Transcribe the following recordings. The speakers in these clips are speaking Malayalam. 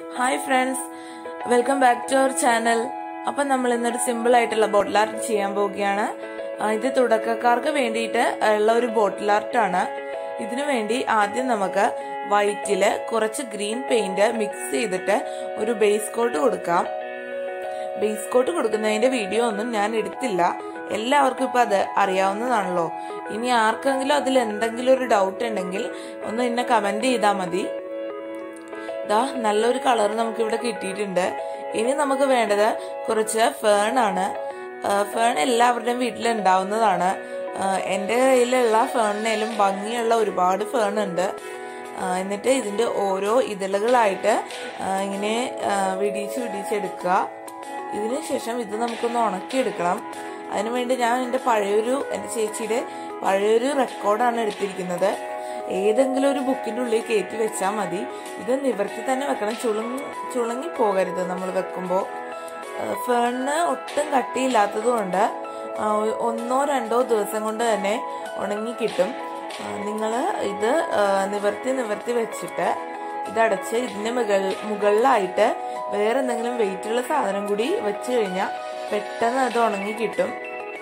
hi friends welcome back to our channel അപ്പം നമ്മൾ ഇന്നൊരു സിമ്പിൾ ആയിട്ടുള്ള ബോട്ടിൽ ആർട്ട് ചെയ്യാൻ പോവുകയാണ് ആ, ഇത് തുടക്കക്കാർക്ക് വേണ്ടിയിട്ട് ഉള്ള ഒരു ബോട്ടിൽ ആർട്ടാണ് ഇതിനു വേണ്ടി ആദ്യം നമുക്ക് വൈറ്റില് കുറച്ച് ഗ്രീൻ പെയിന്റ് മിക്സ് ചെയ്തിട്ട് ഒരു ബേസ് കോട്ട് കൊടുക്കാം ബേസ് കോട്ട് കൊടുക്കുന്നതിന്റെ വീഡിയോ ഒന്നും ഞാൻ എടുത്തില്ല എല്ലാവർക്കും ഇപ്പൊ അത് അറിയാവുന്നതാണല്ലോ ഇനി ആർക്കെങ്കിലും അതിൽ എന്തെങ്കിലും ഒരു ഡൗട്ട് ഉണ്ടെങ്കിൽ ഒന്ന് എന്നെ കമന്റ് ചെയ്താൽ മതി ദാ നല്ലൊരു കളർ നമുക്ക് ഇവിടെ കിട്ടിയിട്ടുണ്ട് ഇനി നമുക്ക് വേണ്ടത് കുറച്ച് ഫേൺ ആണ് ഫേൺ എല്ലാവരുടെയും വീട്ടിൽ ഉണ്ടാവുന്നതാണ് ആ, എൻ്റെ കയ്യിലുള്ള ഫേണിനേലും ഭംഗിയുള്ള ഒരുപാട് ഫേൺ ഉണ്ട് ആ, എന്നിട്ട് ഇതിന്റെ ഓരോ ഇതളുകളായിട്ട് ആ, ഇങ്ങനെ ആ, വിടിയിച്ച് വിടിയിച്ചെടുക്കുക ഇതിന് ശേഷം ഇത് നമുക്കൊന്ന് ഉണക്കിയെടുക്കണം അതിനുവേണ്ടി ഞാൻ എൻ്റെ പഴയൊരു എൻ്റെ ചേച്ചിയുടെ പഴയൊരു റെക്കോർഡാണ് എടുത്തിരിക്കുന്നത് ഏതെങ്കിലും ഒരു ബുക്കിൻ്റെ ഉള്ളിൽ കയറ്റി വെച്ചാൽ മതി ഇത് നിവർത്തി തന്നെ വെക്കണം ചുളുങ്ങി ചുളുങ്ങി പോകരുത് നമ്മൾ വെക്കുമ്പോൾ ഫേണിന് ഒട്ടും കട്ടിയില്ലാത്തത് കൊണ്ട് ആ, ഒന്നോ രണ്ടോ ദിവസം കൊണ്ട് തന്നെ ഉണങ്ങി കിട്ടും നിങ്ങൾ ഇത് ആ, നിവർത്തി നിവർത്തി വെച്ചിട്ട് ഇതടച്ച് ഇതിന്റെ മുകൾ മുകളിലായിട്ട് വേറെ എന്തെങ്കിലും വെയിറ്റുള്ള സാധനം കൂടി വെച്ച് കഴിഞ്ഞാൽ പെട്ടെന്ന് അത് ഉണങ്ങി കിട്ടും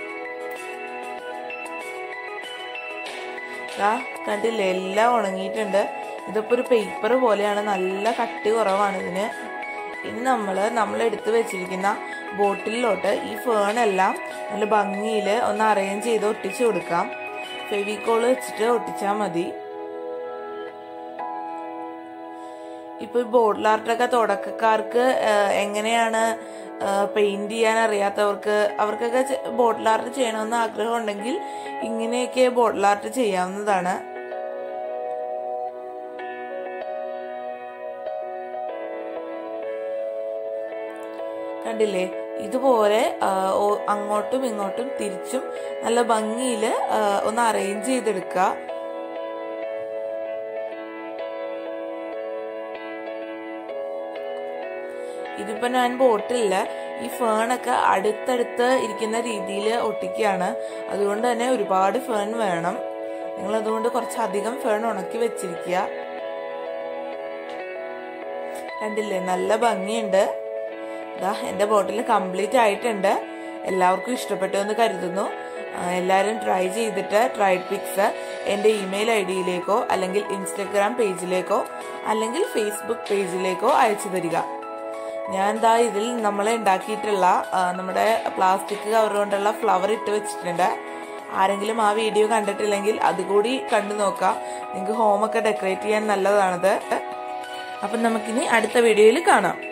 ദാ കണ്ടില്ലേ എല്ലാം ഉണങ്ങിയിട്ടുണ്ട് ഇതിപ്പോ ഒരു പേപ്പർ പോലെയാണ് നല്ല കട്ടി കുറവാണ് ഇതിന് ഇനി നമ്മൾ നമ്മൾ എടുത്തു വെച്ചിരിക്കുന്ന ബോട്ടിലോട്ട് ഈ ഫേണെല്ലാം നല്ല ഭംഗിയിൽ ഒന്ന് അറേഞ്ച് ചെയ്ത് ഒട്ടിച്ചു കൊടുക്കാം ഫെവിക്കോള് വെച്ചിട്ട് ഒട്ടിച്ചാൽ മതി ഇപ്പൊ ബോട്ടിൽ ആർട്ടൊക്കെ തുടക്കക്കാർക്ക് ആ, എങ്ങനെയാണ് പെയിന്റ് ചെയ്യാൻ അറിയാത്തവർക്ക് അവർക്കൊക്കെ ബോട്ടിൽ ആർട്ട് ചെയ്യണമെന്ന് ആഗ്രഹം ഉണ്ടെങ്കിൽ ഇങ്ങനെയൊക്കെ ബോട്ടിൽ ആർട്ട് ചെയ്യാവുന്നതാണ് കണ്ടില്ലേ ഇതുപോലെ ആ, ഓ- അങ്ങോട്ടും ഇങ്ങോട്ടും തിരിച്ചും നല്ല ഭംഗിയിൽ ഒന്ന് അറേഞ്ച് ചെയ്തെടുക്കുക ഇതിപ്പോ ഞാൻ ബോട്ടില്ല ഈ ഫേണൊക്കെ അടുത്തടുത്ത് ഇരിക്കുന്ന രീതിയിൽ ഒട്ടിക്കുകയാണ് അതുകൊണ്ട് തന്നെ ഒരുപാട് ഫേൺ വേണം നിങ്ങൾ അതുകൊണ്ട് കുറച്ചധികം ഫേൺ ഉണക്കി വെച്ചിരിക്കുക കണ്ടില്ലേ നല്ല ഭംഗിയുണ്ട് ഇതാ എൻ്റെ ബോട്ടിൽ കംപ്ലീറ്റ് ആയിട്ടുണ്ട് എല്ലാവർക്കും ഇഷ്ടപ്പെട്ടു എന്ന് കരുതുന്നു ആ, എല്ലാവരും ട്രൈ ചെയ്തിട്ട് ട്രൈഡ് പിക്സ് എൻ്റെ ഇമെയിൽ ഐ ഡിയിലേക്കോ അല്ലെങ്കിൽ ഇൻസ്റ്റഗ്രാം പേജിലേക്കോ അല്ലെങ്കിൽ ഫേസ്ബുക്ക് പേജിലേക്കോ അയച്ചു തരിക ഞാൻ ദാ ഇതിൽ നമ്മൾ ഉണ്ടാക്കിയിട്ടുള്ള ആ, നമ്മുടെ പ്ലാസ്റ്റിക് കവർ കൊണ്ടുള്ള ഫ്ലവർ ഇട്ട് വെച്ചിട്ടുണ്ട് ആരെങ്കിലും ആ വീഡിയോ കണ്ടിട്ടില്ലെങ്കിൽ അതുകൂടി കണ്ടു നോക്കാം നിങ്ങൾക്ക് ഹോമൊക്കെ ഡെക്കറേറ്റ് ചെയ്യാൻ നല്ലതാണത് അപ്പം നമുക്കിനി അടുത്ത വീഡിയോയിൽ കാണാം